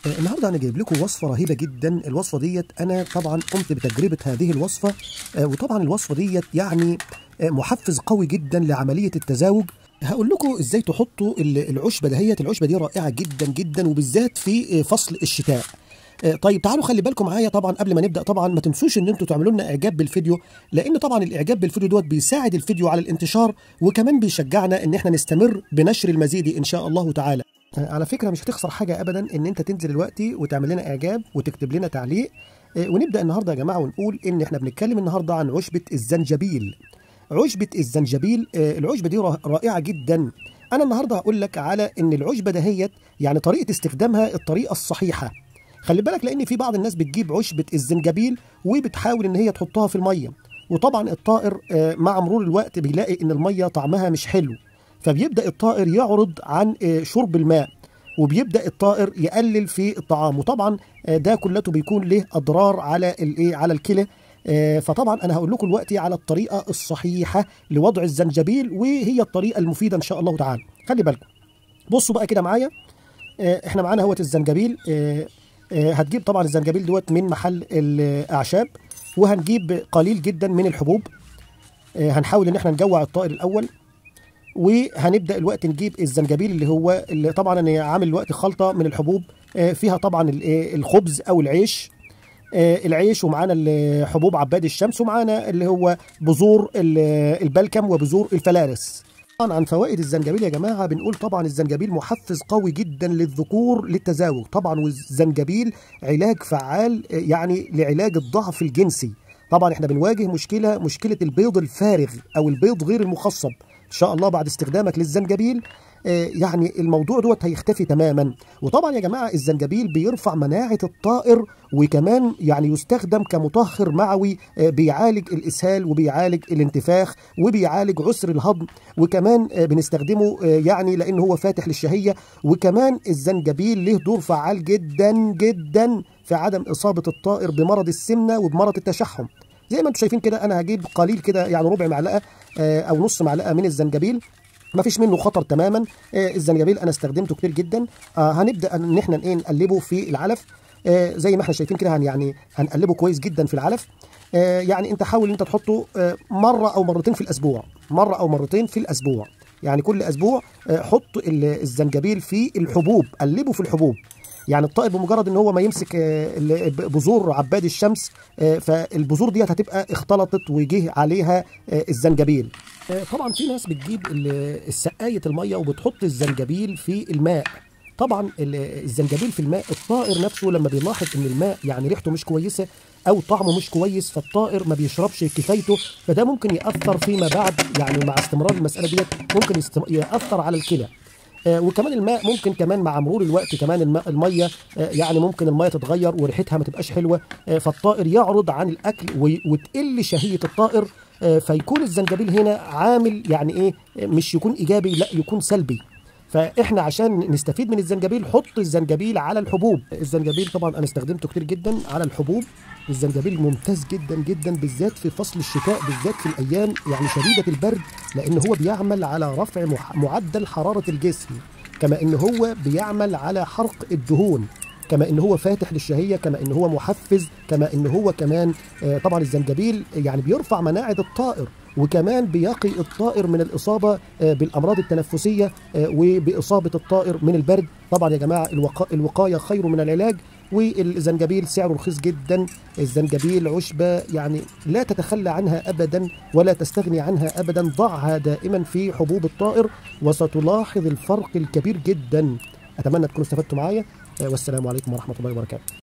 آه، النهارده انا جايب لكم وصفه رهيبه جدا الوصفه ديت انا طبعا قمت بتجربه هذه الوصفه آه، وطبعا الوصفه ديت يعني آه، محفز قوي جدا لعمليه التزاوج هقول لكم ازاي تحطوا ال- العشبه دهيت العشبه دي رائعه جدا جدا وبالذات في آه، فصل الشتاء آه، طيب تعالوا خلي بالكم معايا طبعا قبل ما نبدا طبعا ما تنسوش ان انتوا تعملوا لنا اعجاب بالفيديو لان طبعا الاعجاب بالفيديو دوت بيساعد الفيديو على الانتشار وكمان بيشجعنا ان احنا نستمر بنشر المزيد ان شاء الله تعالى آه، على فكره مش هتخسر حاجه ابدا ان انت تنزل دلوقتي وتعمل لنا اعجاب وتكتب لنا تعليق آه، ونبدا النهارده يا جماعه ونقول ان احنا بنتكلم النهارده عن عشبه الزنجبيل عشبه الزنجبيل آه، العشبه دي را- رائعه جدا انا النهارده هقول لك على ان العشبه دهيت يعني طريقه استخدامها الطريقه الصحيحه خلي بالك لان في بعض الناس بتجيب عشبه الزنجبيل وبتحاول ان هي تحطها في الميه وطبعا الطائر آه، مع مرور الوقت بيلاقي ان الميه طعمها مش حلو فبيبدا الطائر يعرض عن آه، شرب الماء وبيبدا الطائر يقلل في الطعام وطبعا آه، ده كلته بيكون له اضرار على الايه على الكلى آه، فطبعا انا هقول لكم دلوقتي على الطريقه الصحيحه لوضع الزنجبيل وهي الطريقه المفيده ان شاء الله تعالى خلي بالكم بصوا بقى كده معايا آه، احنا معانا اهوت الزنجبيل آه، آه، هتجيب طبعا الزنجبيل دوت من محل الاعشاب وهنجيب قليل جدا من الحبوب آه، هنحاول ان احنا نجوع الطائر الاول وهنبدا الوقت نجيب الزنجبيل اللي هو اللي طبعا انا عامل الوقت خلطه من الحبوب آه، فيها طبعا ال- آه، الخبز او العيش آه، العيش ومعانا ال- حبوب عباد الشمس ومعانا اللي هو بذور ال- البلكم وبذور الفلارس طبعا عن فوائد الزنجبيل يا جماعه بنقول طبعا الزنجبيل محفز قوي جدا للذكور للتزاوج طبعا والزنجبيل علاج فعال آه، يعني لعلاج الضعف الجنسي طبعا احنا بنواجه مشكله مشكله البيض الفارغ او البيض غير المخصب ان شاء الله بعد استخدامك للزنجبيل آه، يعني الموضوع دوت هيختفي تماما وطبعا يا جماعه الزنجبيل بيرفع مناعه الطائر وكمان يعني يستخدم كمطهر معوي آه، بيعالج الاسهال وبيعالج الانتفاخ وبيعالج عسر الهضم وكمان آه، بنستخدمه آه، يعني لان هو فاتح للشهيه وكمان الزنجبيل له دور فعال جدا جدا في عدم اصابه الطائر بمرض السمنه وبمرض التشحم زي ما انتم شايفين كده انا هجيب قليل كده يعني ربع معلقه آه، او نص معلقه من الزنجبيل ما فيش منه خطر تماما آه، الزنجبيل انا استخدمته كتير جدا آه، هنبدا ان احنا ايه نقلبه في العلف آه، زي ما احنا شايفين كده هن يعني هنقلبه كويس جدا في العلف آه، يعني انت حاول انت تحطه آه، مره او مرتين في الاسبوع مره او مرتين في الاسبوع يعني كل اسبوع آه، حط ال- الزنجبيل في الحبوب قلبه في الحبوب يعني الطائر بمجرد ان هو ما يمسك آه، ال- ب- بذور عباد الشمس آه، فالبذور ديت هتبقى اختلطت وجه عليها آه، الزنجبيل آه، طبعا في ناس بتجيب ال- السقايه الميه وبتحط الزنجبيل في الماء طبعا ال- الزنجبيل في الماء الطائر نفسه لما بيلاحظ ان الماء يعني ريحته مش كويسه او طعمه مش كويس فالطائر ما بيشربش كفايته فده ممكن ياثر فيما بعد يعني مع استمرار المساله ديت ممكن يست- ياثر على الكلى آه، وكمان الماء ممكن كمان مع مرور الوقت كمان الماء الميه آه، يعني ممكن الميه تتغير وريحتها ما تبقاش حلوه آه، فالطائر يعرض عن الاكل وي- وتقل شهيه الطائر آه، فيكون الزنجبيل هنا عامل يعني ايه آه، مش يكون ايجابي لا يكون سلبي فاحنا عشان نستفيد من الزنجبيل حط الزنجبيل على الحبوب الزنجبيل طبعا انا استخدمته كتير جدا على الحبوب الزنجبيل ممتاز جدا جدا بالذات في فصل الشتاء بالذات في الايام يعني شديده البرد لان هو بيعمل على رفع مح- معدل حراره الجسم كما ان هو بيعمل على حرق الدهون كما ان هو فاتح للشهيه كما ان هو محفز كما ان هو كمان آه، طبعا الزنجبيل يعني بيرفع مناعه الطائر وكمان بيقي الطائر من الاصابه آه، بالامراض التنفسيه آه، وباصابه الطائر من البرد طبعا يا جماعه الوقا- الوقايه خير من العلاج والزنجبيل سعره رخيص جدا الزنجبيل عشبه يعني لا تتخلى عنها ابدا ولا تستغني عنها ابدا ضعها دائما في حبوب الطائر وستلاحظ الفرق الكبير جدا اتمنى تكونوا استفدتوا معايا آه، والسلام عليكم ورحمه الله وبركاته